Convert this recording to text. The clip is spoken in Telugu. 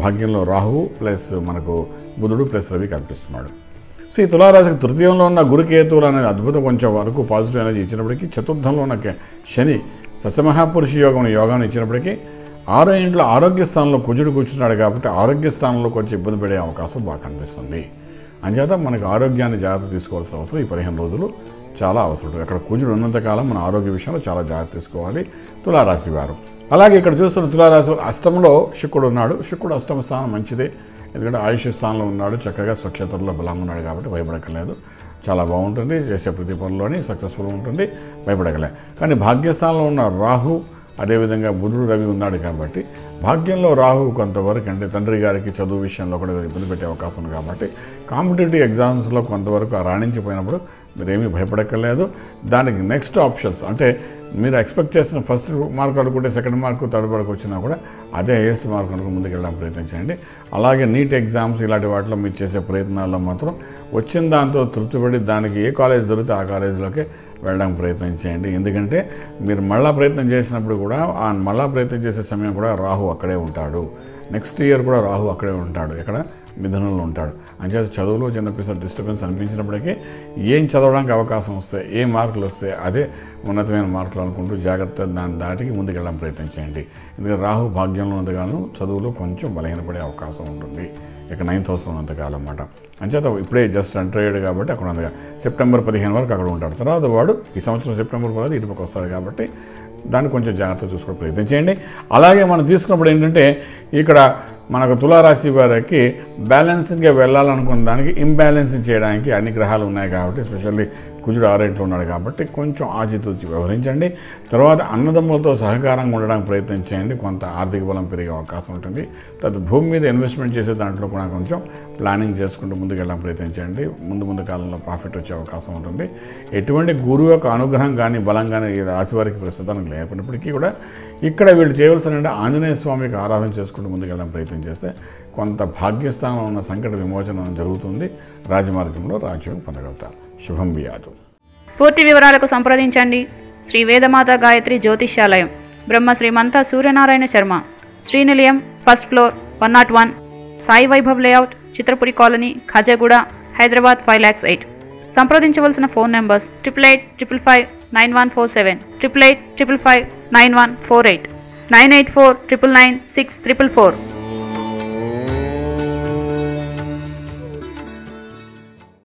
భాగ్యంలో రాహువు ప్లస్ మనకు బుధుడు ప్లస్ రవి కనిపిస్తున్నాడు సో ఈ తులారాశికి తృతీయంలో ఉన్న గురుకేతువులు అనేది అద్భుతం కొంచెం వరకు పాజిటివ్ ఎనర్జీ ఇచ్చినప్పటికీ చతుర్థంలో ఉన్న కే- శని సస్యమహాపురుష యోగం యోగాన్ని ఇచ్చినప్పటికీ ఆరో ఇంట్లో ఆరోగ్య స్థానంలో కుజుడు కూర్చున్నాడు కాబట్టి ఆరోగ్య స్థానంలో కొంచెం ఇబ్బంది పడే అవకాశం బాగా కనిపిస్తుంది అంచేత మనకు ఆరోగ్యాన్ని జాగ్రత్త తీసుకోవాల్సిన అవసరం ఈ పదిహేను రోజులు చాలా అవసరం అక్కడ కుజుడు ఉన్నంతకాలం మన ఆరోగ్య విషయంలో చాలా జాగ్రత్త తీసుకోవాలి తులారాశి వారు అలాగే ఇక్కడ చూస్తున్న తులారాశి వారు అష్టంలో శుక్రుడు ఉన్నాడు శుక్రుడు అష్టమ స్థానం మంచిదే ఎందుకంటే ఆయుష్ స్థానంలో ఉన్నాడు చక్కగా స్వక్షేత్రంలో బలంగా ఉన్నాడు కాబట్టి భయపడక్కర్లేదు చాలా బాగుంటుంది చేసే ప్రతి పనిలోని సక్సెస్ఫుల్ ఉంటుంది భయపడగలే కానీ భాగ్యస్థానంలో ఉన్న రాహు అదేవిధంగా బుధుడు రవి ఉన్నాడు కాబట్టి భాగ్యంలో రాహు కొంతవరకు అంటే తండ్రి గారికి చదువు విషయంలో కూడా ఇబ్బంది పెట్టే అవకాశం ఉంది కాబట్టి కాంపిటేటివ్ ఎగ్జామ్స్లో కొంతవరకు రాణించిపోయినప్పుడు మీరేమీ భయపడక్కర్లేదు దానికి నెక్స్ట్ ఆప్షన్స్ అంటే మీరు ఎక్స్పెక్ట్ చేసిన ఫస్ట్ మార్క్ అనుకుంటే సెకండ్ మార్క్ థర్డ్ మార్క్ వచ్చినా కూడా అదే హైయెస్ట్ మార్క్ అనుకుని ముందుకు వెళ్ళడానికి ప్రయత్నించండి అలాగే నీట్ ఎగ్జామ్స్ ఇలాంటి వాటిలో మీరు చేసే ప్రయత్నాల్లో మాత్రం వచ్చిన దాంతో తృప్తిపడి దానికి ఏ కాలేజ్ దొరికితే ఆ కాలేజీలోకి వెళ్ళడానికి ప్రయత్నం చేయండి ఎందుకంటే మీరు మళ్ళా ప్రయత్నం చేసినప్పుడు కూడా ఆ మళ్ళా ప్రయత్నం చేసే సమయం కూడా రాహు అక్కడే ఉంటాడు నెక్స్ట్ ఇయర్ కూడా రాహు అక్కడే ఉంటాడు ఇక్కడ మిథునంలో ఉంటాడు అంచేత చదువులో చిన్న పిసర్ డిస్టర్బెన్స్ అనిపించినప్పటికీ ఏం చదవడానికి అవకాశం వస్తే ఏ మార్కులు వస్తే అదే ఉన్నతమైన మార్కులు అనుకుంటూ జాగ్రత్త దాన్ని దాటికి ముందుకు వెళ్ళడం ప్రయత్నం చేయండి ఎందుకంటే రాహు భాగ్యంలో ఉన్నంతగాను చదువులో కొంచెం బలహీనపడే అవకాశం ఉంటుంది ఇక నైన్త్ హౌస్లో ఉన్నంతకాలం అన్నమాట అంచేత ఇప్పుడే జస్ట్ ఎంటర్ అయ్యాడు కాబట్టి అక్కడ ఉన్నదిగా సెప్టెంబర్ పదిహేను వరకు అక్కడ ఉంటాడు తర్వాత వాడు ఈ సంవత్సరం సెప్టెంబర్ పది ఇటుపక్క వస్తాడు కాబట్టి దాన్ని కొంచెం జాగ్రత్త చూసుకోవడం ప్రయత్నం చేయండి అలాగే మనం తీసుకున్నప్పుడు ఏంటంటే ఇక్కడ మనకు తులారాశి వారికి బ్యాలెన్సింగ్గా వెళ్ళాలనుకున్న దానికి ఇంబ్యాలెన్సింగ్ చేయడానికి అన్ని గ్రహాలు ఉన్నాయి కాబట్టి స్పెషల్లీ కుజుడు ఆరేంట్లో ఉన్నాడు కాబట్టి కొంచెం ఆచితూచి వ్యవహరించండి తర్వాత అన్నదమ్ములతో సహకారంగా ఉండడానికి ప్రయత్నం చేయండి కొంత ఆర్థిక బలం పెరిగే అవకాశం ఉంటుంది తర్వాత భూమి మీద ఇన్వెస్ట్మెంట్ చేసే దాంట్లో కూడా కొంచెం ప్లానింగ్ చేసుకుంటూ ముందుకు వెళ్ళడానికి ప్రయత్నం చేయండి ముందు ముందు కాలంలో ప్రాఫిట్ వచ్చే అవకాశం ఉంటుంది ఎటువంటి గురువు యొక్క అనుగ్రహం కానీ బలం కానీ ఈ రాశి వారికి ప్రస్తుతానికి లేనప్పటికీ కూడా ఇక్కడ వీళ్ళు చేయవలసిన ఆంజనేయ స్వామికి ఆరాధన చేసుకుంటూ ముందుకెళ్ళడానికి ప్రయత్నం చేస్తే కొంత భాగ్యస్థానంలో ఉన్న సంకట విమోచన జరుగుతుంది రాజమార్గంలో రాజ్యం పొందగలుగుతారు శుభం బియాదు పూర్తి వివరాలకు సంప్రదించండి Shri Vedamata Gayatri Jyotishyalayam Brahma Srimantha Suryanarayana Sharma Srinilayam first floor one nought one Sai Vaibhav layout Chitrapuri colony Khajaguda Hyderabad five lakhs eight సంప్రదించవలసిన phone numbers triple eight triple five nine one four seven triple eight triple five nine one four eight nine eight four triple nine six triple four